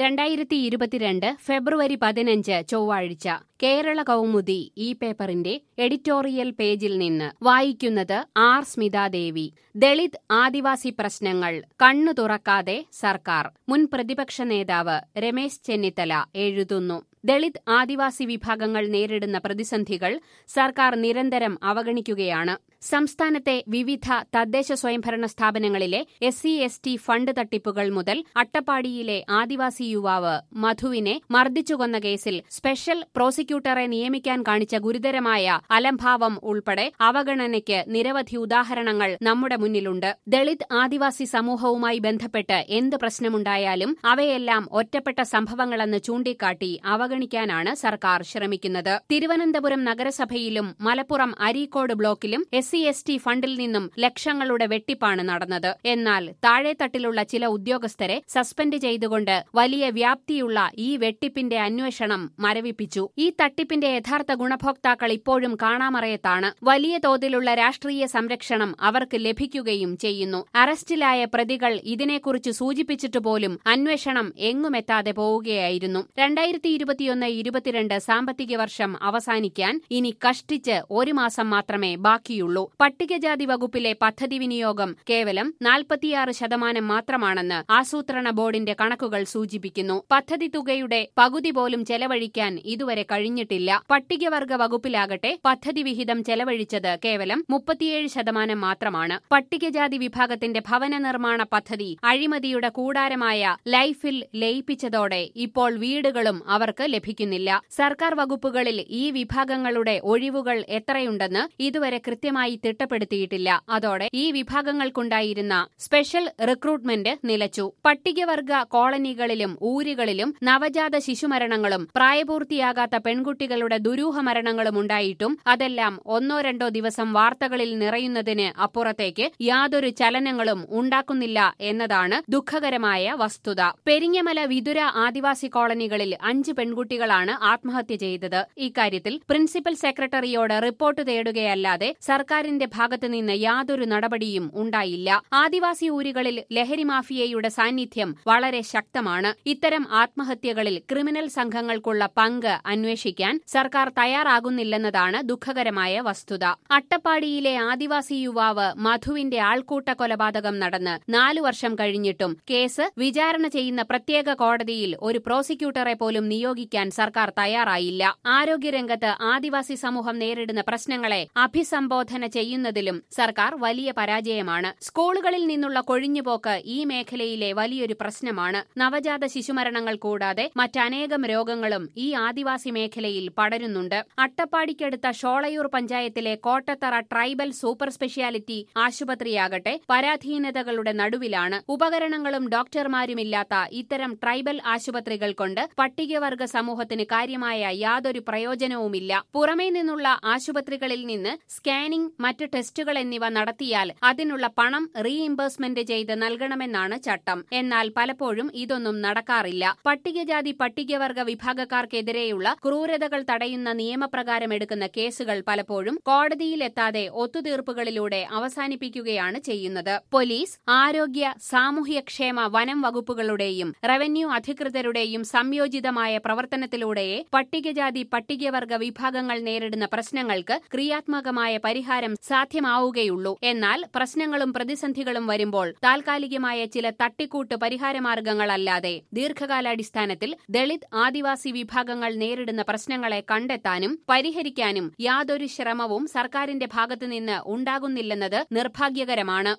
രണ്ടായിരത്തി ഇരുപത്തിരണ്ട് ഫെബ്രുവരി പതിനഞ്ച് ചൊവ്വാഴ്ച കേരള കൗമുദി ഈ പേപ്പറിന്റെ എഡിറ്റോറിയൽ പേജിൽ നിന്ന് വായിക്കുന്നത് ആർ സ്മിതാദേവി ദളിത് ആദിവാസി പ്രശ്നങ്ങൾ കണ്ണു തുറക്കാതെ സർക്കാർ മുൻ പ്രതിപക്ഷ നേതാവ് രമേശ് ചെന്നിത്തല എഴുതുന്നു ദളിത് ആദിവാസി വിഭാഗങ്ങൾ നേരിടുന്ന പ്രതിസന്ധികൾ സർക്കാർ നിരന്തരം അവഗണിക്കുകയാണ് സംസ്ഥാനത്തെ വിവിധ തദ്ദേശ സ്വയംഭരണ സ്ഥാപനങ്ങളിലെ S C S T fund തട്ടിപ്പുകൾ മുതൽ അട്ടപ്പാടിയിലെ ആദിവാസി യുവാവ് മധുവിനെ മർദ്ദിച്ചുകൊന്ന കേസിൽ സ്പെഷ്യൽ പ്രോസിക്യൂട്ടറെ നിയമിക്കാൻ കാണിച്ച ഗുരുതരമായ അലംഭാവം ഉൾപ്പെടെ അവഗണനയ്ക്ക് നിരവധി ഉദാഹരണങ്ങൾ നമ്മുടെ മുന്നിലുണ്ട് ദളിത് ആദിവാസി സമൂഹവുമായി ബന്ധപ്പെട്ട് എന്ത് പ്രശ്നമുണ്ടായാലും അവയെല്ലാം ഒറ്റപ്പെട്ട സംഭവങ്ങളെന്ന് ചൂണ്ടിക്കാട്ടി അവഗണിക്കാനാണ് സർക്കാർ ശ്രമിക്കുന്നത് തിരുവനന്തപുരം നഗരസഭയിലും മലപ്പുറം അരീക്കോട് ബ്ലോക്കിലും എസ് സി എസ് ടി ഫണ്ടിൽ നിന്നും ലക്ഷങ്ങളുടെ വെട്ടിപ്പാണ് നടന്നത് എന്നാൽ താഴെത്തട്ടിലുള്ള ചില ഉദ്യോഗസ്ഥരെ സസ്പെൻഡ് ചെയ്തുകൊണ്ട് വലിയ വ്യാപ്തിയുള്ള ഈ വെട്ടിപ്പിന്റെ അന്വേഷണം മരവിപ്പിച്ചു ഈ തട്ടിപ്പിന്റെ യഥാർത്ഥ ഗുണഭോക്താക്കൾ ഇപ്പോഴും കാണാമറയത്താണ് വലിയ തോതിലുള്ള രാഷ്ട്രീയ സംരക്ഷണം അവർക്ക് ലഭിക്കുകയും ചെയ്യുന്നു അറസ്റ്റിലായ പ്രതികൾ ഇതിനെക്കുറിച്ച് സൂചിപ്പിച്ചിട്ട് പോലും അന്വേഷണം എങ്ങുമെത്താതെ പോവുകയായിരുന്നു രണ്ടായിരത്തി ഇരുപത്തിയൊന്ന് ഇരുപത്തിരണ്ട് സാമ്പത്തിക വർഷം അവസാനിക്കാൻ ഇനി കഷ്ടിച്ച് ഒരു മാസം മാത്രമേ ബാക്കിയുള്ളൂ പട്ടികജാതി വകുപ്പിലെ പദ്ധതി വിനിയോഗം കേവലം നാൽപ്പത്തിയാറ് ശതമാനം മാത്രമാണെന്ന് ആസൂത്രണ ബോർഡിന്റെ കണക്കുകൾ സൂചിപ്പിക്കുന്നു പദ്ധതി തുകയുടെ പകുതി പോലും ചെലവഴിക്കാൻ ഇതുവരെ കഴിഞ്ഞിട്ടില്ല പട്ടികവർഗ വകുപ്പിലാകട്ടെ പദ്ധതി വിഹിതം ചെലവഴിച്ചത് കേവലം മുപ്പത്തിയേഴ് ശതമാനം മാത്രമാണ് പട്ടികജാതി വിഭാഗത്തിന്റെ ഭവന നിർമ്മാണ പദ്ധതി അഴിമതിയുടെ കൂടാരമായ ലൈഫിൽ ലയിപ്പിച്ചതോടെ ഇപ്പോൾ വീടുകളും അവർക്ക് ലഭിക്കുന്നില്ല സർക്കാർ വകുപ്പുകളിൽ ഈ വിഭാഗങ്ങളുടെ ഒഴിവുകൾ എത്രയുണ്ടെന്ന് ഇതുവരെ കൃത്യമായി തിട്ടപ്പെടുത്തിയിട്ടില്ല അതോടെ ഈ വിഭാഗങ്ങൾക്കുണ്ടായിരുന്ന സ്പെഷ്യൽ റിക്രൂട്ട്മെന്റ് നിലച്ചു പട്ടികവർഗ കോളനികളിലും ഊരുകളിലും നവജാത ശിശുമരണങ്ങളും പ്രായപൂർത്തിയാകാത്ത പെൺകുട്ടികളുടെ ദുരൂഹ മരണങ്ങളും ഉണ്ടായിട്ടും അതെല്ലാം ഒന്നോ രണ്ടോ ദിവസം വാർത്തകളിൽ നിറയുന്നതിന് അപ്പുറത്തേക്ക് യാതൊരു ചലനങ്ങളും ഉണ്ടാക്കുന്നില്ല എന്നതാണ് ദുഃഖകരമായ വസ്തുത പെരിങ്ങമല വിതുര ആദിവാസി കോളനികളിൽ അഞ്ച് പെൺകുട്ടികളാണ് ആത്മഹത്യ ചെയ്തത് ഇക്കാര്യത്തിൽ പ്രിൻസിപ്പൽ സെക്രട്ടറിയോട് റിപ്പോർട്ട് തേടുകയല്ലാതെ സർക്കാരിന്റെ ഭാഗത്തുനിന്ന് യാതൊരു നടപടിയും ഉണ്ടായില്ല ആദിവാസി ഊരുകളിൽ ലഹരി മാഫിയയുടെ സാന്നിധ്യം വളരെ ശക്തമാണ് ഇത്തരം ആത്മഹത്യകളിൽ ക്രിമിനൽ സംഘങ്ങൾക്കുള്ള പങ്ക് അന്വേഷിക്കാൻ സർക്കാർ തയ്യാറാകുന്നില്ലെന്നതാണ് ദുഃഖകരമായ വസ്തുത അട്ടപ്പാടിയിലെ ആദിവാസി യുവാവ് മധുവിന്റെ ആൾക്കൂട്ട കൊലപാതകം നടന്ന് നാലു വർഷം കഴിഞ്ഞിട്ടും കേസ് വിചാരണ ചെയ്യുന്ന പ്രത്യേക കോടതിയിൽ ഒരു പ്രോസിക്യൂട്ടറെ പോലും നിയോഗിക്കാൻ സർക്കാർ തയ്യാറായില്ല ആരോഗ്യരംഗത്ത് ആദിവാസി സമൂഹം നേരിടുന്ന പ്രശ്നങ്ങളെ അഭിസംബോധന ചെയ്യുന്നതിലും സർക്കാർ വലിയ പരാജയമാണ് സ്കൂളുകളിൽ നിന്നുള്ള കൊഴിഞ്ഞുപോക്ക് ഈ മേഖലയിലെ വലിയൊരു പ്രശ്നമാണ് നവജാത ശിശുമരണങ്ങൾ കൂടാതെ മറ്റനേകം രോഗങ്ങളും ഈ ആദിവാസി മേഖലയിൽ പടരുന്നുണ്ട് അട്ടപ്പാടിക്കടുത്ത ഷോളയൂർ പഞ്ചായത്തിലെ കോട്ടത്തറ ട്രൈബൽ സൂപ്പർ സ്പെഷ്യാലിറ്റി ആശുപത്രിയാകട്ടെ പരാധീനതകളുടെ നടുവിലാണ് ഉപകരണങ്ങളും ഡോക്ടർമാരുമില്ലാത്ത ഇത്തരം ട്രൈബൽ ആശുപത്രികൾ കൊണ്ട് പട്ടികവർഗ സമൂഹത്തിന് കാര്യമായ യാതൊരു പ്രയോജനവുമില്ല പുറമേ നിന്നുള്ള ആശുപത്രികളിൽ നിന്ന് സ്കാനിംഗ് മറ്റ് ടെസ്റ്റുകൾ എന്നിവ നടത്തിയാൽ അതിനുള്ള പണം റീഇംബേഴ്സ്മെന്റ് ചെയ്ത് നൽകണമെന്നാണ് ചട്ടം എന്നാൽ പലപ്പോഴും ഇതൊന്നും നടക്കാറില്ല പട്ടികജാതി പട്ടികവർഗ വിഭാഗക്കാർക്കെതിരെയുള്ള ക്രൂരതകൾ തടയുന്ന നിയമപ്രകാരം എടുക്കുന്ന കേസുകൾ പലപ്പോഴും കോടതിയിലെത്താതെ ഒത്തുതീർപ്പുകളിലൂടെ അവസാനിപ്പിക്കുകയാണ് ചെയ്യുന്നത് പോലീസ് ആരോഗ്യ സാമൂഹ്യക്ഷേമ വനം വകുപ്പുകളുടെയും റവന്യൂ അധികൃതരുടെയും സംയോജിതമായ പ്രവർത്തനത്തിലൂടെയേ പട്ടികജാതി പട്ടികവർഗ വിഭാഗങ്ങൾ നേരിടുന്ന പ്രശ്നങ്ങൾക്ക് ക്രിയാത്മകമായ പരിഹാരം സാധ്യമാവുകയുള്ളൂ എന്നാൽ പ്രശ്നങ്ങളും പ്രതിസന്ധികളും വരുമ്പോൾ താൽക്കാലികമായ ചില തട്ടിക്കൂട്ട് പരിഹാരമാർഗങ്ങളല്ലാതെ ദീർഘകാലാടിസ്ഥാനത്തിൽ ദളിത് ആദിവാസി വിഭാഗങ്ങൾ നേരിടുന്ന പ്രശ്നങ്ങളെ കണ്ടെത്താനും പരിഹരിക്കാനും യാതൊരു ശ്രമവും സർക്കാരിന്റെ ഭാഗത്തുനിന്ന് ഉണ്ടാകുന്നില്ലെന്നത് നിർഭാഗ്യകരമാണ്